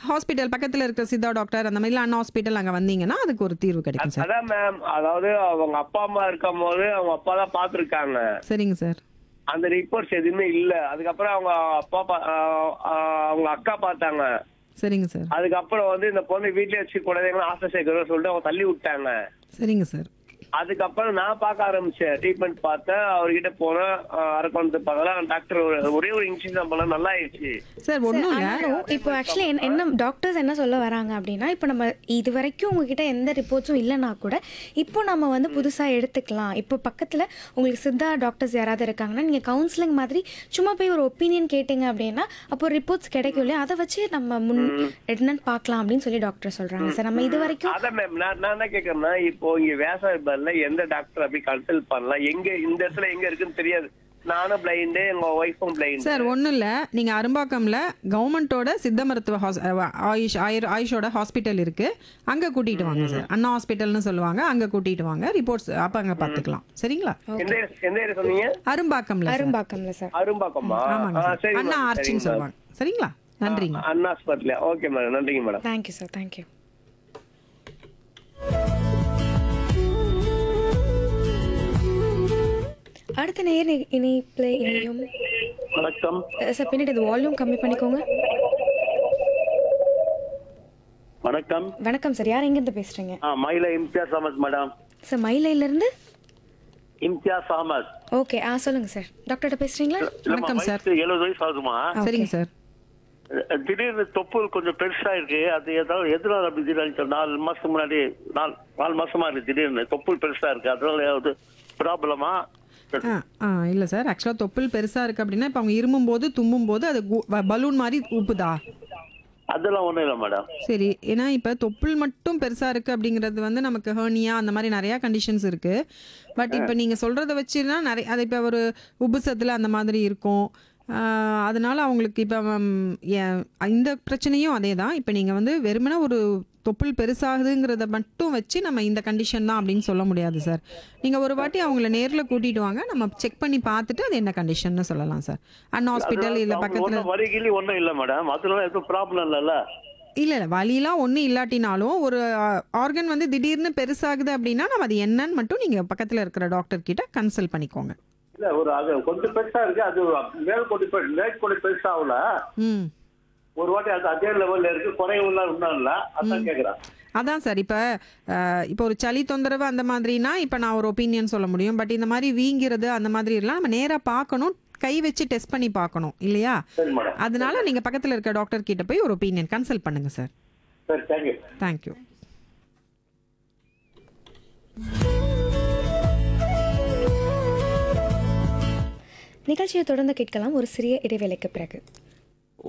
Hospital பக்கத்துல இருக்கிற Siddha doctor அந்த மாதிரி அண்ணா ஹாஸ்பிட்டல் அங்க வந்தீங்கன்னா அதுக்கு ஒரு தீர்வு கிடைக்கும் சார் அதான் மேம் அதாவது அவங்க அப்பா அம்மா இருக்கும் போது அவங்க அப்பா தான் பாத்துருக்காங்க சரிங்க சார் அந்த ரிப்போர்ட்ஸ் எதுவுமே இல்ல அதுக்கப்புறம் அவங்க அப்பா பா- ஆஹ் ஆஹ் அவங்க அக்கா பார்த்தாங்க சரிங்க சார் அதுக்கப்புறம் வந்து இந்த பொண்ணு வீட்லயே வச்சு குழந்தைங்களும் ஆசை சேர்க்கணும்னு சொல்லிட்டு அவங்க தள்ளி விட்டாங்க சரிங்க சார் அதுக்கப்புறம் நான் பார்க்க ஆரம்பிச்சேன் ட்ரீட்மெண்ட் பார்த்தேன் அவர்கிட்ட போனேன் அரக்கொண்டு பார்க்கலாம் டாக்டர் ஒரே ஒரு இன்ஜெக்ஷன் பண்ண நல்லா ஆயிடுச்சு சார் ஒன்றும் இல்லை ஆனாலும் இப்போ ஆக்சுவலி என்ன என்ன டாக்டர்ஸ் என்ன சொல்ல வராங்க அப்படின்னா இப்போ நம்ம இது வரைக்கும் உங்ககிட்ட எந்த ரிப்போர்ட்ஸும் இல்லைனா கூட இப்போ நம்ம வந்து புதுசாக எடுத்துக்கலாம் இப்போ பக்கத்தில் உங்களுக்கு சித்தா டாக்டர்ஸ் யாராவது இருக்காங்கன்னா நீங்கள் கவுன்சிலிங் மாதிரி சும்மா போய் ஒரு ஒப்பீனியன் கேட்டிங்க அப்படின்னா அப்போ ரிப்போர்ட்ஸ் கிடைக்கும் இல்லையா அதை வச்சு நம்ம முன் என்னன்னு பார்க்கலாம் அப்படின்னு சொல்லி டாக்டர் சொல்கிறாங்க சார் நம்ம இது வரைக்கும் அதான் மேம் நான் நான் என்ன கேட்கறேன்னா இப்போ இங்க வேசாயபல்ல எந்த டாக்டர் அப்படி கன்சல்ட் பண்ணலாம் எங்க இந்த இடத்துல எங்க இருக்குன்னு தெரியாது நானும் பிளைண்டு எங்க ஒய்ஃபும் பிளைண்ட் சார் ஒன்றும் இல்லை நீங்கள் அரும்பாக்கம்ல கவர்மெண்ட்டோட சித்த மருத்துவ ஹாஸ் அஹ் ஆயுஷ் ஆயுர் ஆயுஷோட ஹாஸ்பிட்டல் இருக்குது அங்கே கூட்டிகிட்டு வாங்க சார் அண்ணா ஹாஸ்பிட்டல்னு சொல்லுவாங்க அங்கே கூட்டிகிட்டு வாங்க ரிப்போர்ட்ஸ் அப்போ அங்கே பார்த்துக்கலாம் சரிங்களா எந்த எந்த ஏரியா சொன்னீங்க அரும்பாக்கம்ல சார். அரும்பாக்கம்ல சார் அரும்பாக்கமா ஆமாங்க ஆ, சார் சரி அண்ணா மேம், ஆர்ச்சின்னு சரிங்க மேம். சொல்லுவாங்க சரிங்களா நன்றிங்க அண்ணா ஹாஸ்பிட்டல் ஓகே மேடம் நன்றிங்க மேடம் தேங்க்யூ சார் தேங்க்யூ அடுத்த நேர் இணைப்பில் இணையும் வணக்கம் அஹ் சார் பின்னாடி இது வால்யூம் கம்மி பண்ணிக்கோங்க வணக்கம் வணக்கம் சார் யார் எங்கேருந்து பேசுகிறீங்க ஆ மயில இம்தியாஸ் அஹமத் மேடம் சார் மயிலையிலேருந்து இம்தியாஸ் அஹமத் ஓகே ஆ சொல்லுங்கள் சார் டாக்டர்கிட்ட பேசுகிறீங்களா இல்லம்மா, வணக்கம் சார். வயசு எழுபது வயசு ஆகுதுமா சரிங்க சார் திடீர்னு தொப்புள் கொஞ்சம் பெருசா இருக்கு அது ஏதாவது எதனால அப்படி திடீர்னு நாலு மாசத்துக்கு முன்னாடி நாலு நாலு மாசமா இருக்கு திடீர்னு தொப்புள் பெருசா இருக்கு அதனால ஏதாவது ப்ராப்ளமா ஆ ஆ இல்லை சார் ஆக்சுவலாக தொப்புள் பெருசாக இருக்குது அப்படின்னா இப்போ அவங்க இருமும் போது தும்மும் போது அது பலூன் மாதிரி ஊப்புதா அதெல்லாம் ஒண்ணும் இல்லை மேடம் சரி ஏன்னா இப்போ தொப்புள் மட்டும் பெருசாக இருக்குது அப்படிங்கிறது வந்து நமக்கு ஹேர்னியா அந்த மாதிரி நிறையா கண்டிஷன்ஸ் இருக்குது பட் இப்போ நீங்கள் சொல்கிறத வச்சுன்னா நிறைய அது இப்போ ஒரு உபுசத்தில் அந்த மாதிரி இருக்கும் ஆஹ் அதனால அவங்களுக்கு இப்போ இந்த பிரச்சனையும் அதே தான் இப்போ நீங்கள் வந்து வெறுமனே ஒரு தொப்புள் பெருசாகுதுங்கிறத மட்டும் வச்சு நம்ம இந்த கண்டிஷன் தான் அப்படின்னு சொல்ல முடியாது சார் நீங்கள் ஒரு வாட்டி அவங்கள நேரில் கூட்டிகிட்டு வாங்க நம்ம செக் பண்ணி பார்த்துட்டு அது என்ன கண்டிஷன்னு சொல்லலாம் சார் அண்ணா ஹாஸ்பிட்டல் இல்லை பக்கத்தில் ஒன்றும் வரிகிலி ஒண்ணும் இல்லை மேடம் அதனால எதுவும் ப்ராப்ளம் இல்லைல்ல இல்லை இல்லை வலிலாம் ஒன்றும் இல்லாட்டினாலும் ஒரு ஆர்கன் வந்து திடீர்னு பெருசாகுது அப்படின்னா நம்ம அது என்னன்னு மட்டும் நீங்கள் பக்கத்தில் இருக்கிற டாக்டர் கிட்ட கன்சல்ட் பண்ணிக்கோங்க இல்ல ஒரு அது கொஞ்சம் பெருசா இருக்கு அது மேல் கொண்டு போய் மேல் கொண்டு பெருசா ஆகல ம் ஒரு வாட்டி அது அதே லெவல்ல இருக்கு குறைவுலாம் இன்னும் இல்ல அதான் கேக்குறேன் அதான் சார் இப்போ இப்போ ஒரு சளி தொந்தரவு அந்த மாதிரினா இப்போ நான் ஒரு ஒப்பீனியன் சொல்ல முடியும் பட் இந்த மாதிரி வீங்கிறது அந்த மாதிரி எல்லாம் நம்ம நேராக பார்க்கணும் கை வச்சு டெஸ்ட் பண்ணி பார்க்கணும் இல்லையா சரி மேடம் அதனால நீங்கள் பக்கத்தில் இருக்க டாக்டர் கிட்ட போய் ஒரு ஒப்பீனியன் கன்சல்ட் பண்ணுங்க சார் சரி தேங்க்யூ தேங்க்யூ நிகழ்ச்சியை தொடர்ந்து கேட்கலாம் ஒரு சிறிய இடைவேளைக்கு பிறகு